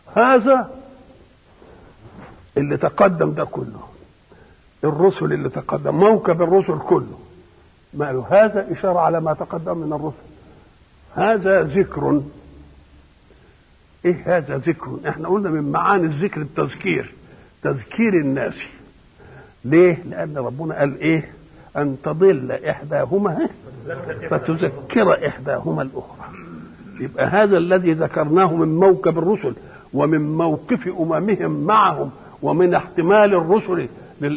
هذا اللي تقدم ده كله الرسل اللي تقدم موكب الرسل كله ما هذا إشارة على ما تقدم من الرسل هذا ذكر ايه هذا ذكر احنا قلنا من معاني الذكر التذكير تذكير الناس ليه لان ربنا قال ايه ان تضل احداهما فتذكر احداهما الاخرى يبقى هذا الذي ذكرناه من موكب الرسل ومن موقف اممهم معهم ومن احتمال الرسل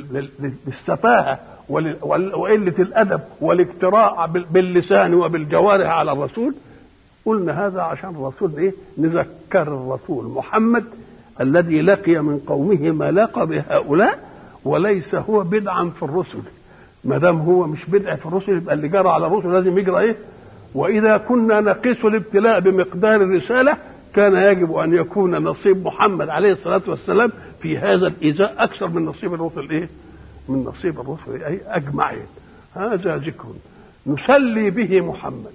للسفاهه وقله الادب والاجتراء باللسان وبالجوارح على الرسول قلنا هذا عشان الرسول ايه نذكر الرسول محمد الذي لقي من قومه ما لقى بهؤلاء وليس هو بدعا في الرسل ما دام هو مش بدع في الرسل يبقى اللي جرى على الرسل لازم يجرى ايه واذا كنا نقيس الابتلاء بمقدار الرساله كان يجب ان يكون نصيب محمد عليه الصلاه والسلام في هذا الايذاء اكثر من نصيب الرسل ايه من نصيب الرسل اي اجمعين هذا ذكر نسلي به محمد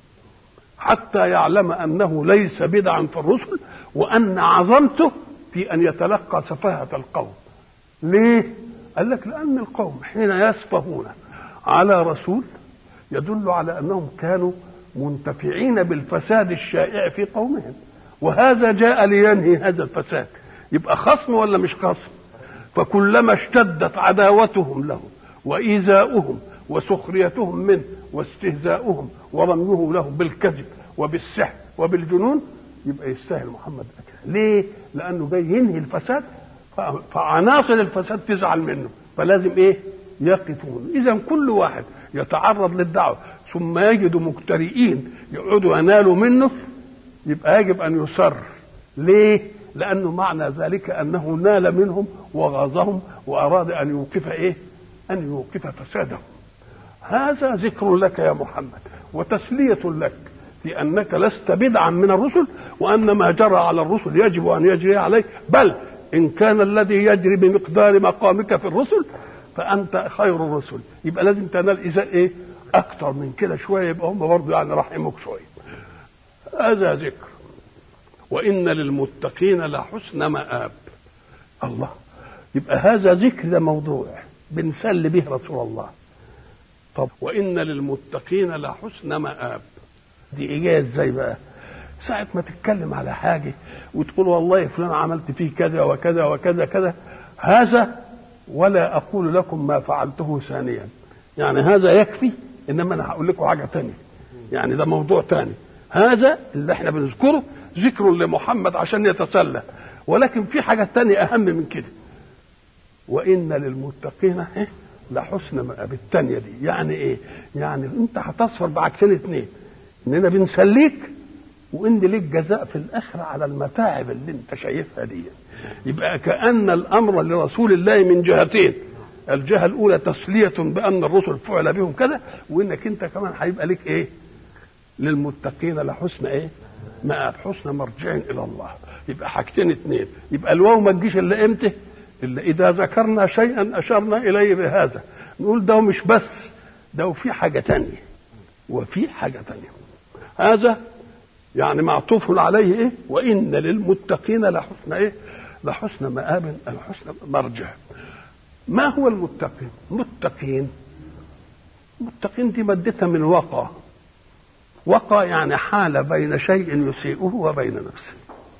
حتى يعلم انه ليس بدعا في الرسل وان عظمته في ان يتلقى سفاهه القوم ليه قال لك لان القوم حين يسفهون على رسول يدل على انهم كانوا منتفعين بالفساد الشائع في قومهم وهذا جاء لينهي هذا الفساد يبقى خصم ولا مش خصم فكلما اشتدت عداوتهم له وايذاؤهم وسخريتهم منه واستهزاؤهم ورميه له بالكذب وبالسحر وبالجنون يبقى يستاهل محمد أكثر ليه؟ لأنه جاي ينهي الفساد فعناصر الفساد تزعل منه فلازم إيه؟ يقفون إذا كل واحد يتعرض للدعوة ثم يجد مجترئين يقعدوا ينالوا منه يبقى يجب أن يصر ليه؟ لأنه معنى ذلك أنه نال منهم وغاظهم وأراد أن يوقف إيه؟ أن يوقف فسادهم هذا ذكر لك يا محمد وتسلية لك في أنك لست بدعا من الرسل وأن ما جرى على الرسل يجب أن يجري عليك بل إن كان الذي يجري بمقدار مقامك في الرسل فأنت خير الرسل يبقى لازم تنال إزاء إيه أكتر من كده شوية يبقى هم برضه يعني رحموك شوية هذا ذكر وإن للمتقين لحسن مآب الله يبقى هذا ذكر ده موضوع بنسل به رسول الله طب وإن للمتقين لحسن مآب دي إيه ازاي بقى ساعة ما تتكلم على حاجة وتقول والله فلان عملت فيه كذا وكذا وكذا كذا هذا ولا أقول لكم ما فعلته ثانيا يعني هذا يكفي إنما أنا هقول لكم حاجة تانية يعني ده موضوع تاني هذا اللي احنا بنذكره ذكر لمحمد عشان يتسلى ولكن في حاجة تانية أهم من كده وإن للمتقين إيه؟ لحسن مآب التانية دي يعني إيه يعني أنت هتصفر بعكسين اتنين إننا بنسليك وإن ليك جزاء في الآخرة على المتاعب اللي أنت شايفها دي يبقى كأن الأمر لرسول الله من جهتين الجهة الأولى تسلية بأن الرسل فعل بهم كذا وإنك أنت كمان هيبقى لك إيه للمتقين لحسن إيه مآب حسن مرجع إلى الله يبقى حاجتين اتنين يبقى الواو ما تجيش إلا إمتى إلا إذا ذكرنا شيئا أشرنا إليه بهذا نقول ده مش بس ده وفي حاجة تانية وفي حاجة تانية هذا يعني معطوف عليه إيه وإن للمتقين لحسن إيه لحسن مآب الحسن مرجع ما هو المتقين متقين متقين دي مادتها من وقى وقى يعني حال بين شيء يسيئه وبين نفسه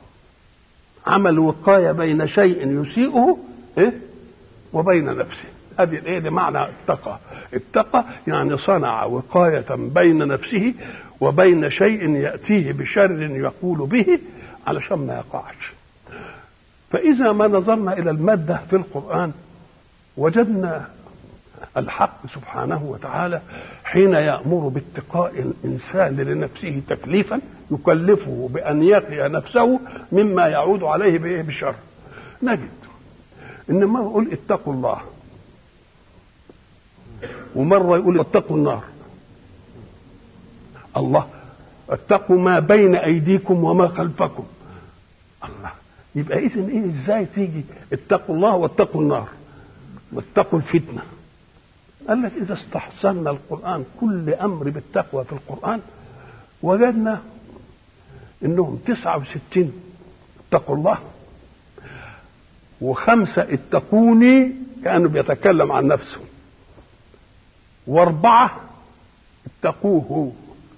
عمل وقاية بين شيء يسيئه إيه؟ وبين نفسه هذه الايه دي معنى اتقى اتقى يعني صنع وقاية بين نفسه وبين شيء يأتيه بشر يقول به علشان ما يقعش فإذا ما نظرنا إلى المادة في القرآن وجدنا الحق سبحانه وتعالى حين يأمر باتقاء الإنسان لنفسه تكليفا يكلفه بأن يقي نفسه مما يعود عليه بإيه بالشر نجد إن مرة يقول اتقوا الله ومرة يقول اتقوا النار الله اتقوا ما بين أيديكم وما خلفكم الله يبقى إذن إيه إزاي تيجي اتقوا الله واتقوا النار واتقوا الفتنه قال لك إذا استحسنا القرآن كل أمر بالتقوى في القرآن وجدنا إنهم تسعة وستين اتقوا الله وخمسة اتقوني كأنه بيتكلم عن نفسه واربعة اتقوه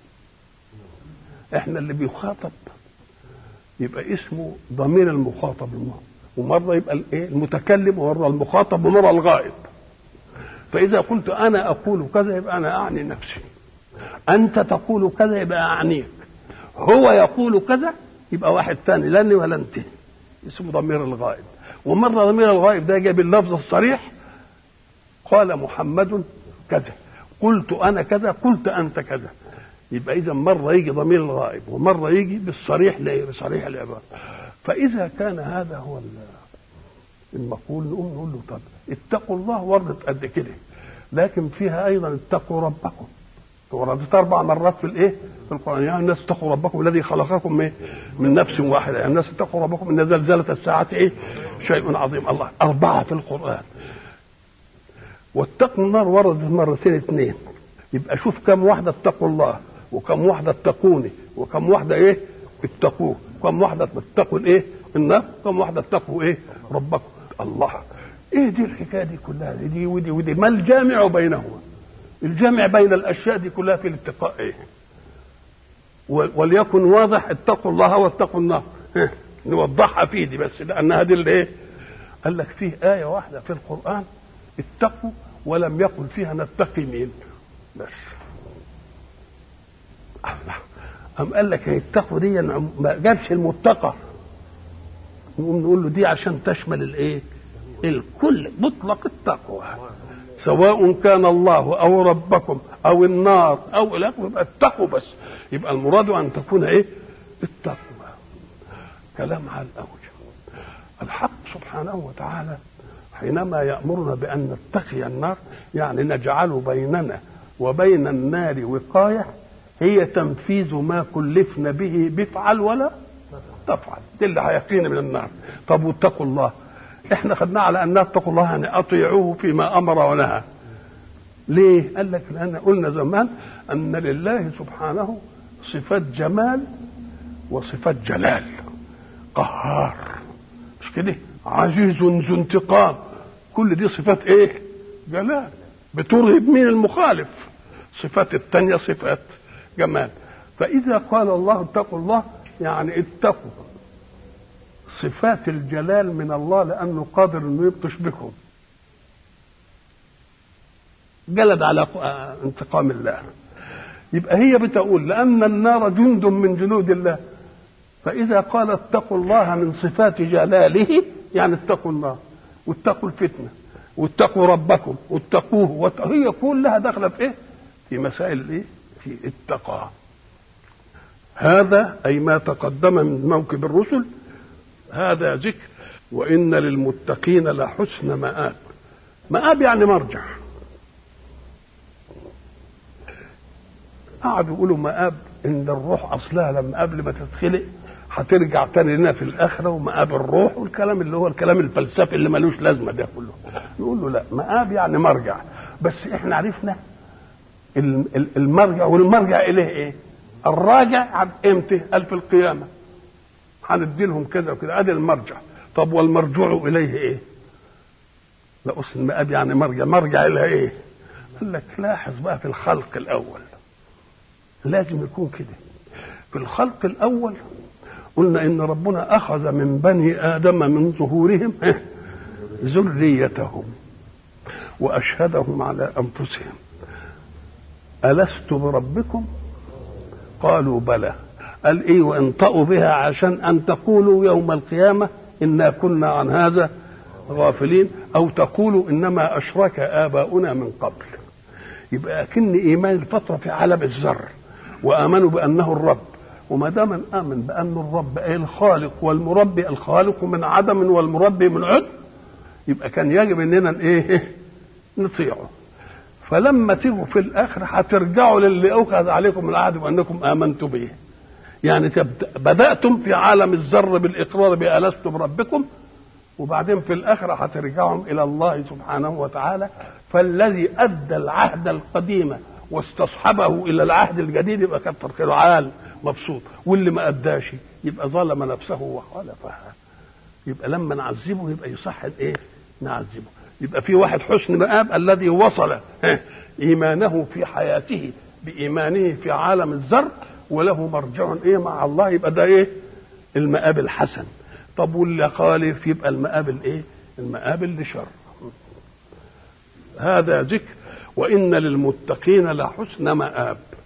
احنا اللي بيخاطب يبقى اسمه ضمير المخاطب ومرة يبقى الايه المتكلم ومرة المخاطب ومرة الغائب فإذا قلت أنا أقول كذا يبقى أنا أعني نفسي أنت تقول كذا يبقى أعنيك هو يقول كذا يبقى واحد تاني لا ولا أنت اسمه ضمير الغائب ومرة ضمير الغائب ده جاي باللفظ الصريح قال محمد كذا قلت أنا كذا قلت أنت كذا يبقى إذا مرة يجي ضمير الغائب ومرة يجي بالصريح بصريح العبارة فإذا كان هذا هو المقول نقوم نقول له طب اتقوا الله وردت قد كده لكن فيها أيضا اتقوا ربكم وردت أربع مرات في الإيه؟ في القرآن يعني الناس اتقوا ربكم الذي خلقكم إيه؟ من نفس واحدة يعني الناس اتقوا ربكم إن زلزلة الساعة إيه؟ شيء عظيم الله أربعة في القرآن واتقوا النار وردت مرتين اثنين يبقى شوف كم واحدة اتقوا الله وكم واحدة اتقوني وكم واحدة ايه اتقوه وكم واحدة اتقوا الايه النار وكم واحدة اتقوا ايه ربكم الله ايه دي الحكاية دي كلها دي ودي ودي ما الجامع بينهما الجامع بين الاشياء دي كلها في الاتقاء ايه وليكن واضح اتقوا الله واتقوا النار إيه؟ نوضحها فيه دي بس لانها دي اللي ايه قال لك فيه آية واحدة في القرآن اتقوا ولم يقل فيها نتقي مين بس الله أم قال لك التقوى دي ما جابش المتقى نقوم نقول له دي عشان تشمل الايه الكل مطلق التقوى سواء كان الله او ربكم او النار او لكم يبقى اتقوا بس يبقى المراد ان تكون ايه التقوى كلام على الاوجه الحق سبحانه وتعالى حينما يامرنا بان نتقي النار يعني نجعل بيننا وبين النار وقايه هي تنفيذ ما كلفنا به بفعل ولا تفعل دي اللي هيقينا من النار طب واتقوا الله احنا خدناه على ان اتقوا الله يعني اطيعوه فيما امر ونهى ليه قال لك لان قلنا زمان ان لله سبحانه صفات جمال وصفات جلال قهار مش كده عزيز ذو انتقام كل دي صفات ايه جلال بترهب مين المخالف صفات التانية صفات جمال فإذا قال الله اتقوا الله يعني اتقوا صفات الجلال من الله لأنه قادر أنه يبطش بكم جلد على انتقام الله يبقى هي بتقول لأن النار جند من جنود الله فإذا قال اتقوا الله من صفات جلاله يعني اتقوا النار واتقوا الفتنة واتقوا ربكم واتقوه هي كلها داخلة في ايه؟ في مسائل الايه؟ في اتقى هذا أي ما تقدم من موكب الرسل هذا ذكر وإن للمتقين لحسن مآب مآب يعني مرجع قعدوا يقولوا مآب إن الروح أصلها لما قبل ما تتخلق هترجع تاني لنا في الآخرة ومآب الروح والكلام اللي هو الكلام الفلسفي اللي ملوش لازمة ده كله نقول له لا مآب يعني مرجع بس احنا عرفنا المرجع والمرجع اليه ايه الراجع امتى قال في القيامه هندي لهم كذا وكذا ادي المرجع طب والمرجوع اليه ايه لا اصل المآب يعني مرجع مرجع الى ايه قال لك لاحظ بقى في الخلق الاول لازم يكون كده في الخلق الاول قلنا ان ربنا اخذ من بني ادم من ظهورهم ذريتهم واشهدهم على انفسهم ألست بربكم قالوا بلى قال ايه وانطقوا بها عشان ان تقولوا يوم القيامة انا كنا عن هذا غافلين او تقولوا انما اشرك اباؤنا من قبل يبقى اكن ايمان الفترة في عالم الذر وامنوا بانه الرب وما دام امن بان الرب اي الخالق والمربي الخالق من عدم والمربي من عدم يبقى كان يجب اننا ايه نطيعه فلما تيجوا في الاخر هترجعوا للي اخذ عليكم العهد وانكم امنتم به يعني بداتم في عالم الذر بالاقرار بالست بربكم وبعدين في الاخره هترجعهم الى الله سبحانه وتعالى فالذي ادى العهد القديم واستصحبه الى العهد الجديد يبقى كتر خيره عال مبسوط واللي ما اداش يبقى ظلم نفسه وخالفها يبقى لما نعذبه يبقى يصح ايه نعذبه يبقى في واحد حسن مآب الذي وصل ايمانه في حياته بايمانه في عالم الذر وله مرجع ايه مع الله يبقى ده ايه المآب الحسن طب واللي خالف يبقى المآب الايه المآب اللي شر هذا ذكر وإن للمتقين لحسن مآب